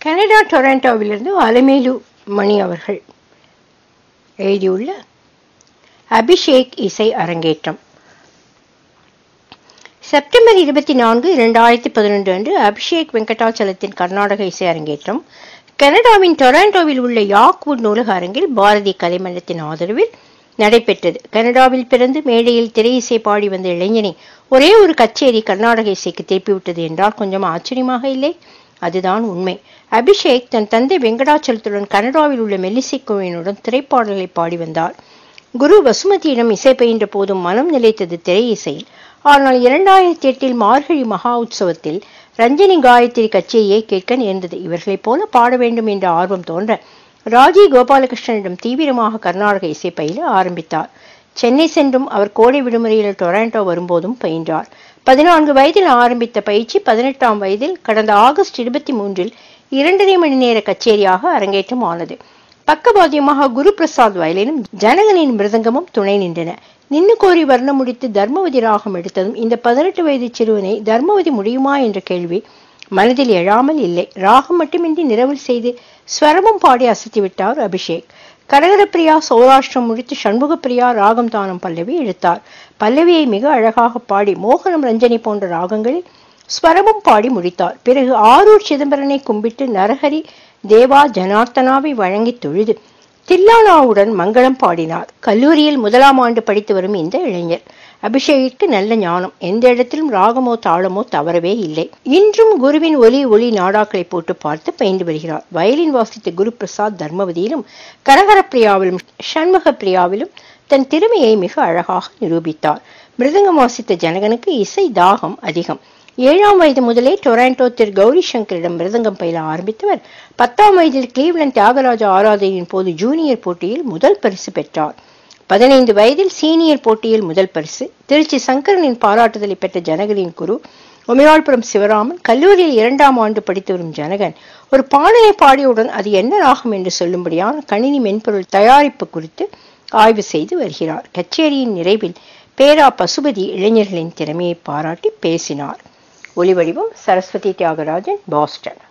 Canada டொராண்டோவிலிருந்து Alamelu மணி அவர்கள் எழுதியுள்ள அபிஷேக் இசை அரங்கேற்றம் செப்டம்பர் இருபத்தி நான்கு இரண்டாயிரத்தி பதினொன்று அன்று அபிஷேக் வெங்கடாச்சலத்தின் கர்நாடக இசை அரங்கேற்றம் கனடாவின் டொராண்டோவில் உள்ள யாக்வுட் நூலக அரங்கில் பாரதி கலைமன்றத்தின் ஆதரவில் நடைபெற்றது கனடாவில் பிறந்து மேடையில் திரை இசை பாடி வந்த இளைஞனை ஒரே ஒரு கச்சேரி கர்நாடக இசைக்கு திருப்பிவிட்டது என்றால் கொஞ்சம் ஆச்சரியமாக இல்லை அதுதான் உண்மை அபிஷேக் தன் தந்தை வெங்கடாச்சலத்துடன் கனடாவில் உள்ள மெல்லிசை குழுவினுடன் திரைப்பாடல்களை பாடி வந்தார் குரு வசுமதியிடம் இசை பயின்ற போதும் மனம் நிலைத்தது திரை இசையில் ஆனால் இரண்டாயிரத்தி எட்டில் மார்கழி மகா உற்சவத்தில் ரஞ்சனி காயத்ரி கச்சேரியை கேட்க நேர்ந்தது இவர்களைப் போல பாட வேண்டும் என்ற ஆர்வம் தோன்ற ராஜி கோபாலகிருஷ்ணனிடம் தீவிரமாக கர்நாடக இசை பயில ஆரம்பித்தார் சென்னை சென்றும் அவர் கோடை விடுமுறையில் டொராண்டோ வரும்போதும் பயின்றார் பதினான்கு வயதில் ஆரம்பித்த பயிற்சி பதினெட்டாம் வயதில் கடந்த ஆகஸ்ட் இருபத்தி மூன்றில் இரண்டரை மணி நேர கச்சேரியாக அரங்கேற்றம் ஆனது பக்கவாத்தியமாக குரு பிரசாத் வயலினும் ஜனகனின் மிருதங்கமும் துணை நின்றன நின்னு கோரி வர்ணம் முடித்து தர்மவதி ராகம் எடுத்ததும் இந்த பதினெட்டு வயது சிறுவனை தர்மவதி முடியுமா என்ற கேள்வி மனதில் எழாமல் இல்லை ராகம் மட்டுமின்றி நிரவல் செய்து ஸ்வரமும் பாடி அசத்தி விட்டார் அபிஷேக் கரகரப்பிரியா சௌராஷ்டிரம் முடித்து சண்முகப்பிரியா ராகம் தானம் பல்லவி எடுத்தார் பல்லவியை மிக அழகாக பாடி மோகனம் ரஞ்சனி போன்ற ராகங்களில் ஸ்வரமும் பாடி முடித்தார் பிறகு ஆரூர் சிதம்பரனை கும்பிட்டு நரஹரி தேவா ஜனார்த்தனாவை வழங்கி தொழுது தில்லானாவுடன் மங்களம் பாடினார் கல்லூரியில் முதலாம் ஆண்டு படித்து வரும் இந்த இளைஞர் அபிஷேகிற்கு நல்ல ஞானம் எந்த இடத்திலும் ராகமோ தாளமோ தவறவே இல்லை இன்றும் குருவின் ஒலி ஒளி நாடாக்களை போட்டு பார்த்து பயின்று வருகிறார் வயலின் வாசித்த குரு பிரசாத் தர்மவதியிலும் கரகரப்பிரியாவிலும் சண்முக பிரியாவிலும் தன் திறமையை மிக அழகாக நிரூபித்தார் மிருதங்கம் வாசித்த ஜனகனுக்கு இசை தாகம் அதிகம் ஏழாம் வயது முதலே டொராண்டோ திரு கௌரி சங்கரிடம் மிருதங்கம் பயில ஆரம்பித்தவர் பத்தாம் வயதில் கிளீவ்லண்ட் தியாகராஜ ஆராதனையின் போது ஜூனியர் போட்டியில் முதல் பரிசு பெற்றார் பதினைந்து வயதில் சீனியர் போட்டியில் முதல் பரிசு திருச்சி சங்கரனின் பாராட்டுதலை பெற்ற ஜனகனின் குரு உமையாள்புரம் சிவராமன் கல்லூரியில் இரண்டாம் ஆண்டு படித்து வரும் ஜனகன் ஒரு பாடலை பாடியவுடன் அது என்ன ராகம் என்று சொல்லும்படியான கணினி மென்பொருள் தயாரிப்பு குறித்து ஆய்வு செய்து வருகிறார் கச்சேரியின் நிறைவில் பேரா பசுபதி இளைஞர்களின் திறமையை பாராட்டி பேசினார் ஒலிவடிவம் சரஸ்வதி தியாகராஜன் பாஸ்டன்